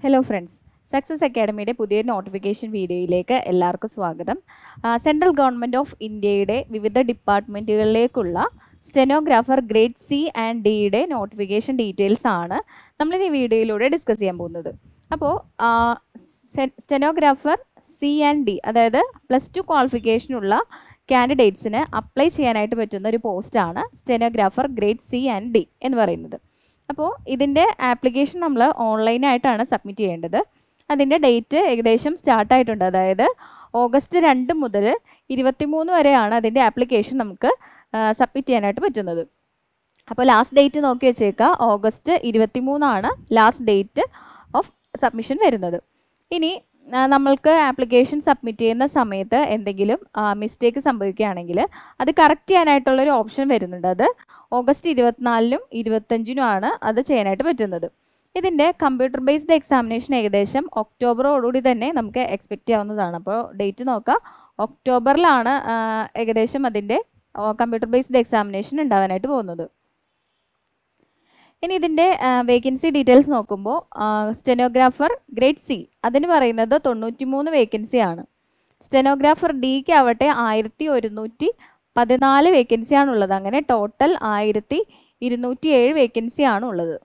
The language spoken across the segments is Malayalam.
ഹലോ ഫ്രണ്ട്സ് സക്സസ് അക്കാഡമിയുടെ പുതിയൊരു നോട്ടിഫിക്കേഷൻ വീഡിയോയിലേക്ക് എല്ലാവർക്കും സ്വാഗതം ആ, സെൻട്രൽ ഗവൺമെൻറ് ഓഫ് ഇന്ത്യയുടെ വിവിധ ഡിപ്പാർട്ട്മെൻറ്റുകളിലേക്കുള്ള സ്റ്റെനോഗ്രാഫർ ഗ്രേഡ് സി ആൻഡ് ഡിയുടെ നോട്ടിഫിക്കേഷൻ ഡീറ്റെയിൽസ് ആണ് നമ്മൾ ഈ വീഡിയോയിലൂടെ ഡിസ്കസ് ചെയ്യാൻ പോകുന്നത് അപ്പോൾ സ്റ്റെനോഗ്രാഫർ സി ആൻഡ് ഡി അതായത് പ്ലസ് ടു ക്വാളിഫിക്കേഷനുള്ള കാൻഡിഡേറ്റ്സിന് അപ്ലൈ ചെയ്യാനായിട്ട് പറ്റുന്ന ഒരു പോസ്റ്റാണ് stenographer grade C and D എന്ന് പറയുന്നത് അപ്പോൾ ഇതിൻ്റെ ആപ്ലിക്കേഷൻ നമ്മൾ ഓൺലൈനായിട്ടാണ് സബ്മിറ്റ് ചെയ്യേണ്ടത് അതിൻ്റെ ഡേറ്റ് ഏകദേശം സ്റ്റാർട്ടായിട്ടുണ്ട് അതായത് ഓഗസ്റ്റ് രണ്ട് മുതൽ ഇരുപത്തിമൂന്ന് വരെയാണ് അതിൻ്റെ ആപ്ലിക്കേഷൻ നമുക്ക് സബ്മിറ്റ് ചെയ്യാനായിട്ട് പറ്റുന്നത് അപ്പോൾ ലാസ്റ്റ് ഡേറ്റ് നോക്കി വെച്ചേക്കുക ഓഗസ്റ്റ് ഇരുപത്തിമൂന്നാണ് ലാസ്റ്റ് ഡേറ്റ് ഓഫ് സബ്മിഷൻ വരുന്നത് ഇനി ആ, നമ്മൾക്ക് ആപ്ലിക്കേഷൻ സബ്മിറ്റ് ചെയ്യുന്ന സമയത്ത് എന്തെങ്കിലും മിസ്റ്റേക്ക് സംഭവിക്കുകയാണെങ്കിൽ അത് കറക്റ്റ് ചെയ്യാനായിട്ടുള്ളൊരു ഓപ്ഷൻ വരുന്നുണ്ട് അത് ഓഗസ്റ്റ് ഇരുപത്തിനാലിനും ഇരുപത്തഞ്ചിനുമാണ് അത് ചെയ്യാനായിട്ട് പറ്റുന്നത് ഇതിൻ്റെ കമ്പ്യൂട്ടർ ബേസ്ഡ് എക്സാമിനേഷൻ ഏകദേശം ഒക്ടോബറോടുകൂടി തന്നെ നമുക്ക് എക്സ്പെക്റ്റ് ചെയ്യാവുന്നതാണ് അപ്പോൾ ഡേറ്റ് നോക്കുക ഒക്ടോബറിലാണ് ആ, ഏകദേശം അതിൻ്റെ കമ്പ്യൂട്ടർ ബേസ്ഡ് എക്സാമിനേഷൻ ഉണ്ടാവാനായിട്ട് പോകുന്നത് ഇനി ഇതിൻ്റെ വേക്കൻസി ഡീറ്റെയിൽസ് നോക്കുമ്പോൾ സ്റ്റെനോഗ്രാഫർ ഗ്രേഡ് സി അതിന് പറയുന്നത് തൊണ്ണൂറ്റിമൂന്ന് വേക്കൻസി ആണ് സ്റ്റെനോഗ്രാഫർ ഡിക്ക് ആവട്ടെ ആയിരത്തി ഒരുന്നൂറ്റി പതിനാല് വേക്കൻസി ആണുള്ളത് അങ്ങനെ ടോട്ടൽ ആയിരത്തി ഇരുന്നൂറ്റി ഏഴ് വേക്കൻസി ആണ് ഉള്ളത്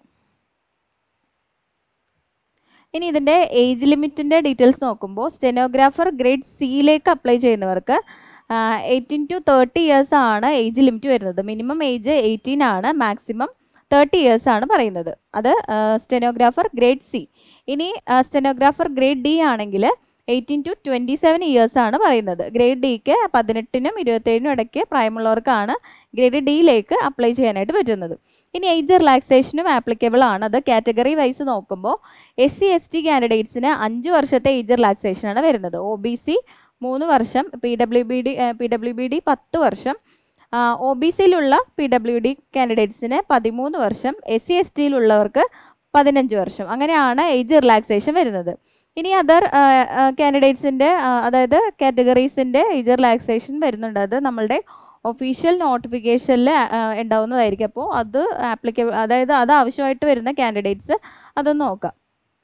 ഇനി ഇതിൻ്റെ ഏജ് ലിമിറ്റിൻ്റെ ഡീറ്റെയിൽസ് നോക്കുമ്പോൾ സ്റ്റെനോഗ്രാഫർ ഗ്രേഡ് സിയിലേക്ക് അപ്ലൈ ചെയ്യുന്നവർക്ക് എയ്റ്റീൻ ടു തേർട്ടി ഇയേഴ്സ് ആണ് ഏജ് ലിമിറ്റ് വരുന്നത് മിനിമം ഏജ് എയ്റ്റീൻ ആണ് മാക്സിമം തേർട്ടി ഇയേഴ്സ് ആണ് പറയുന്നത് അത് സ്റ്റെനോഗ്രാഫർ ഗ്രേഡ് സി ഇനി സ്റ്റെനോഗ്രാഫർ ഗ്രേഡ് ഡി ആണെങ്കിൽ eighteen to twenty seven years ആണ് പറയുന്നത് ഗ്രേഡ് ഡിക്ക് പതിനെട്ടിനും ഇരുപത്തേഴിനും ഇടയ്ക്ക് പ്രായമുള്ളവർക്കാണ് ഗ്രേഡ് ഡിയിലേക്ക് അപ്ലൈ ചെയ്യാനായിട്ട് പറ്റുന്നത് ഇനി ഏജ് റിലാക്സേഷനും ആപ്ലിക്കബിൾ ആണ് അത് കാറ്റഗറി വൈസ് നോക്കുമ്പോൾ എസ് സി എസ് ടി കാൻഡിഡേറ്റ്സിന് അഞ്ച് വർഷത്തെ ഏജ് റിലാക്സേഷൻ ആണ് വരുന്നത് ഒ ബി സി മൂന്ന് വർഷം P W B D P W B D പത്ത് വർഷം ഒ ബി സിയിലുള്ള പി ഡബ്ല്യു ഡി കാൻഡിഡേറ്റ്സിന് പതിമൂന്ന് വർഷം എസ് സി എസ് ടിയിലുള്ളവർക്ക് പതിനഞ്ച് വർഷം അങ്ങനെയാണ് ഏജ് റിലാക്സേഷൻ വരുന്നത് ഇനി അതർ കാൻഡിഡേറ്റ്സിൻ്റെ അതായത് കാറ്റഗറീസിൻ്റെ ഏജ് റിലാക്സേഷൻ വരുന്നുണ്ട് അത് നമ്മളുടെ ഒഫീഷ്യൽ നോട്ടിഫിക്കേഷനിൽ ഉണ്ടാവുന്നതായിരിക്കും അപ്പോൾ അത് ആപ്ലിക്കബിൾ അതായത് അത് ആവശ്യമായിട്ട് വരുന്ന കാൻഡിഡേറ്റ്സ് അതൊന്ന് നോക്കാം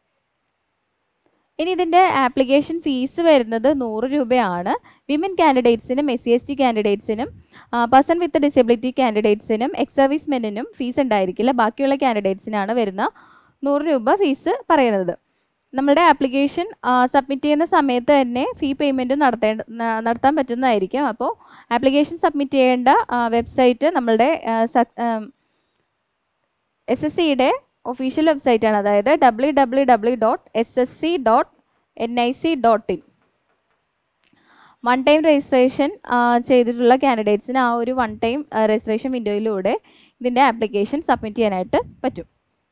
ഇനി ഇതിൻ്റെ ആപ്ലിക്കേഷൻ ഫീസ് വരുന്നത് നൂറ് രൂപയാണ് വിമൻ കാൻഡിഡേറ്റ്സിനും എസ് സി എസ് ടി കാൻഡിഡേറ്റ്സിനും പേഴ്സൺ വിത്ത് ഡിസബിലിറ്റി കാൻഡിഡേറ്റ്സിനും എക്സ് സർവീസ് മെന്നിനും ഫീസ് ഉണ്ടായിരിക്കില്ല ബാക്കിയുള്ള കാൻഡിഡേറ്റ്സിനാണ് വരുന്ന നൂറ് രൂപ ഫീസ് പറയുന്നത് നമ്മുടെ ആപ്ലിക്കേഷൻ സബ്മിറ്റ് ചെയ്യുന്ന സമയത്ത് തന്നെ ഫീ പേയ്മെൻറ്റ് നടത്തേണ്ട ന- നടത്താൻ പറ്റുന്നതായിരിക്കും അപ്പോൾ ആപ്ലിക്കേഷൻ സബ്മിറ്റ് ചെയ്യേണ്ട വെബ്സൈറ്റ് നമ്മളുടെ എസ് എസ് സിയുടെ ഒഫീഷ്യൽ വെബ്സൈറ്റാണ് അതായത് W W W dot S S C dot N I C dot in one time registration ചെയ്തിട്ടുള്ള കാൻഡിഡേറ്റ്സിന് ആ ഒരു വൺ ടൈം രജിസ്ട്രേഷൻ വിൻഡോയിലൂടെ ഇതിൻ്റെ ആപ്ലിക്കേഷൻ സബ്മിറ്റ് ചെയ്യാനായിട്ട് പറ്റും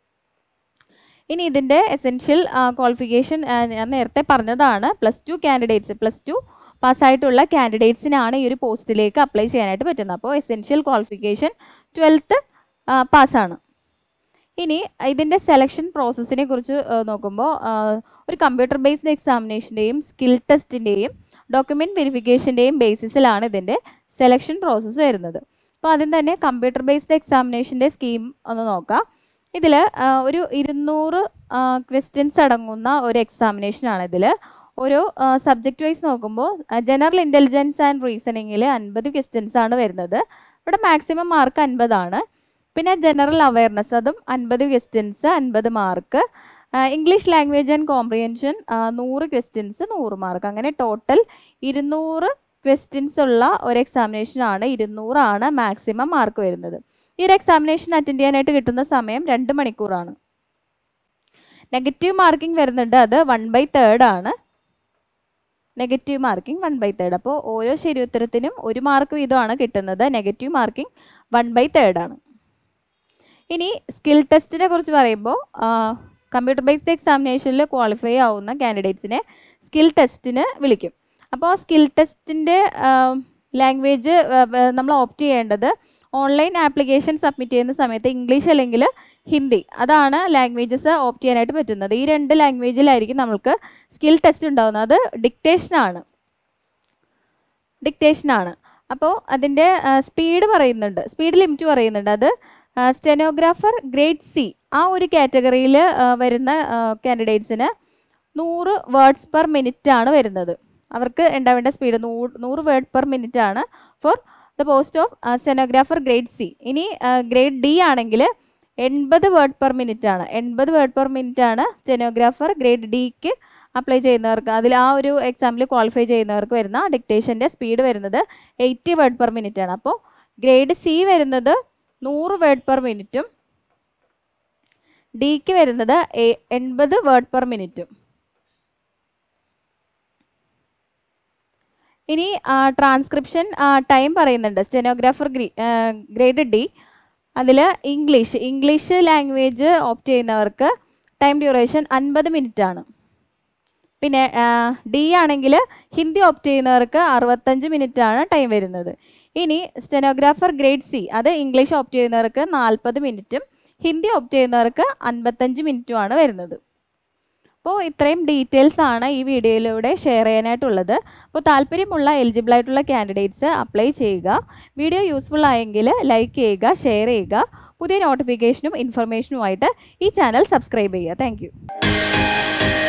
ഇനി ഇതിൻ്റെ എസെൻഷ്യൽ ക്വാളിഫിക്കേഷൻ ഞാൻ നേരത്തെ പറഞ്ഞതാണ് plus two candidates plus two പാസ്സായിട്ടുള്ള കാൻഡിഡേറ്റ്സിനാണ് ഈ ഒരു പോസ്റ്റിലേക്ക് അപ്ലൈ ചെയ്യാനായിട്ട് പറ്റുന്നത് അപ്പോൾ എസെൻഷ്യൽ ക്വാളിഫിക്കേഷൻ ട്വൽത്ത് പാസ്സാണ് ഇനി ഇതിൻ്റെ സെലക്ഷൻ പ്രോസസ്സിനെ കുറിച്ച് നോക്കുമ്പോൾ ഒരു കമ്പ്യൂട്ടർ ബേസ്ഡ് എക്സാമിനേഷൻ്റെയും സ്കിൽ ടെസ്റ്റിൻ്റെയും ഡോക്യുമെൻറ്റ് വെരിഫിക്കേഷൻ്റെയും ബേസിസിലാണ് ഇതിൻ്റെ സെലക്ഷൻ പ്രോസസ്സ് വരുന്നത് അപ്പോൾ ആദ്യം തന്നെ കമ്പ്യൂട്ടർ ബേസ്ഡ് എക്സാമിനേഷൻ്റെ സ്കീം ഒന്ന് നോക്കാം ഇതിൽ ഒരു ഇരുന്നൂറ് ക്വസ്റ്റ്യൻസ് അടങ്ങുന്ന ഒരു എക്സാമിനേഷനാണ് ഇതിൽ ഒരു സബ്ജക്റ്റ് വൈസ് നോക്കുമ്പോൾ ജനറൽ ഇൻ്റലിജൻസ് ആൻഡ് റീസണിങ്ങിൽ അൻപത് ക്വസ്റ്റ്യൻസ് ആണ് വരുന്നത് ഇവിടെ മാക്സിമം മാർക്ക് അൻപതാണ് പിന്നെ ജനറൽ അവയർനെസ് അതും അൻപത് ക്വസ്റ്റ്യൻസ് അൻപത് mark English language and comprehension നൂറ് ക്വസ്റ്റ്യൻസ് നൂറ് മാർക്ക് അങ്ങനെ ടോട്ടൽ ഇരുന്നൂറ് ക്വസ്റ്റ്യൻസ് ഉള്ള ഒരു എക്സാമിനേഷനാണ് ഇരുന്നൂറാണ് മാക്സിമം മാർക്ക് വരുന്നത് ഈ ഒരു എക്സാമിനേഷൻ അറ്റൻഡ് ചെയ്യാനായിട്ട് കിട്ടുന്ന സമയം രണ്ട് മണിക്കൂറാണ് നെഗറ്റീവ് മാർക്കിംഗ് വരുന്നുണ്ട് അത് വൺ ബൈ തേർഡ് ആണ് negative marking one by third അപ്പോൾ ഓരോ ശരി ഉത്തരത്തിനും ഒരു മാർക്ക് വീതമാണ് കിട്ടുന്നത് negative marking one by third ആണ് ഇനി സ്കിൽ ടെസ്റ്റിനെ കുറിച്ച് പറയുമ്പോൾ കമ്പ്യൂട്ടർ ബേസ്ഡ് എക്സാമിനേഷനിൽ ക്വാളിഫൈ ആവുന്ന കാൻഡിഡേറ്റ്സിനെ സ്കിൽ ടെസ്റ്റിന് വിളിക്കും അപ്പോൾ സ്കിൽ ടെസ്റ്റിൻ്റെ ലാംഗ്വേജ് നമ്മൾ ഓപ്റ്റ് ചെയ്യേണ്ടത് ഓൺലൈൻ ആപ്ലിക്കേഷൻ സബ്മിറ്റ് ചെയ്യുന്ന സമയത്ത് ഇംഗ്ലീഷ് അല്ലെങ്കിൽ ഹിന്ദി അതാണ് ലാംഗ്വേജസ് ഓപ്റ്റ് ചെയ്യാനായിട്ട് പറ്റുന്നത് ഈ രണ്ട് ലാംഗ്വേജിലായിരിക്കും നമ്മൾക്ക് സ്കിൽ ടെസ്റ്റ് ഉണ്ടാകുന്നത് അത് ഡിക്റ്റേഷനാണ് ഡിക്റ്റേഷനാണ് അപ്പോൾ അതിൻ്റെ സ്പീഡ് പറയുന്നുണ്ട് സ്പീഡ് ലിമിറ്റ് പറയുന്നുണ്ട് അത് സ്റ്റെനോഗ്രാഫർ ഗ്രേഡ് സി ആ ഒരു കാറ്റഗറിയിൽ വരുന്ന കാൻഡിഡേറ്റ്സിന് നൂറ് വേർഡ്സ് പെർ മിനിറ്റ് ആണ് വരുന്നത് അവർക്ക് ഉണ്ടാവേണ്ട സ്പീഡ് നൂറ് വേർഡ് പെർ മിനിറ്റ് ആണ് for the post of stenographer grade C ഇനി ഗ്രേഡ് ഡി ആണെങ്കിൽ എൺപത് വേർഡ് പെർ മിനിറ്റ് ആണ് എൺപത് വേർഡ് പെർ മിനിറ്റ് ആണ് സ്റ്റെനോഗ്രാഫർ ഗ്രേഡ് ഡിക്ക് അപ്ലൈ ചെയ്യുന്നവർക്ക് അതിൽ ആ ഒരു എക്സാമിൽ ക്വാളിഫൈ ചെയ്യുന്നവർക്ക് വരുന്ന ഡിക്റ്റേഷൻ്റെ സ്പീഡ് വരുന്നത് എയ്റ്റി വേർഡ് പെർ മിനിറ്റ് ആണ് അപ്പോൾ ഗ്രേഡ് സി വരുന്നത് നൂറ് വേർഡ് പെർ മിനിറ്റും ഡിക്ക് വരുന്നത് എൺപത് വേർഡ് പെർ മിനിറ്റും ഇനി ട്രാൻസ്ക്രിപ്ഷൻ ടൈം പറയുന്നുണ്ട് സ്റ്റെനോഗ്രാഫർ ഗ്രേഡ് ഡി അതിൽ ഇംഗ്ലീഷ് ഇംഗ്ലീഷ് ലാംഗ്വേജ് ഓപ്റ്റ് ചെയ്യുന്നവർക്ക് ടൈം ഡ്യൂറേഷൻ അൻപത് മിനിറ്റ് ആണ് പിന്നെ ഡി ആണെങ്കിൽ ഹിന്ദി ഓപ്റ്റ് ചെയ്യുന്നവർക്ക് അറുപത്തഞ്ച് മിനിറ്റ് ആണ് ടൈം വരുന്നത് ഇനി സ്റ്റെനോഗ്രാഫർ ഗ്രേഡ് സി അത് ഇംഗ്ലീഷ് ഓപ്റ്റ് ചെയ്യുന്നവർക്ക് നാൽപ്പത് മിനിറ്റും ഹിന്ദി ഓപ്റ്റ് ചെയ്യുന്നവർക്ക് അൻപത്തഞ്ച് മിനിറ്റുമാണ് വരുന്നത് അപ്പോൾ ഇത്രയും ഡീറ്റെയിൽസ് ആണ് ഈ വീഡിയോയിലൂടെ ഷെയർ ചെയ്യാനായിട്ടുള്ളത് അപ്പോൾ താല്പര്യമുള്ള എലിജിബിൾ ആയിട്ടുള്ള കാൻഡിഡേറ്റ്സ് അപ്ലൈ ചെയ്യുക വീഡിയോ യൂസ്ഫുൾ ആയെങ്കിൽ ലൈക്ക് ചെയ്യുക ഷെയർ ചെയ്യുക പുതിയ നോട്ടിഫിക്കേഷനും ഇൻഫർമേഷനുമായിട്ട് ഈ ചാനൽ സബ്സ്ക്രൈബ് ചെയ്യുക താങ്ക്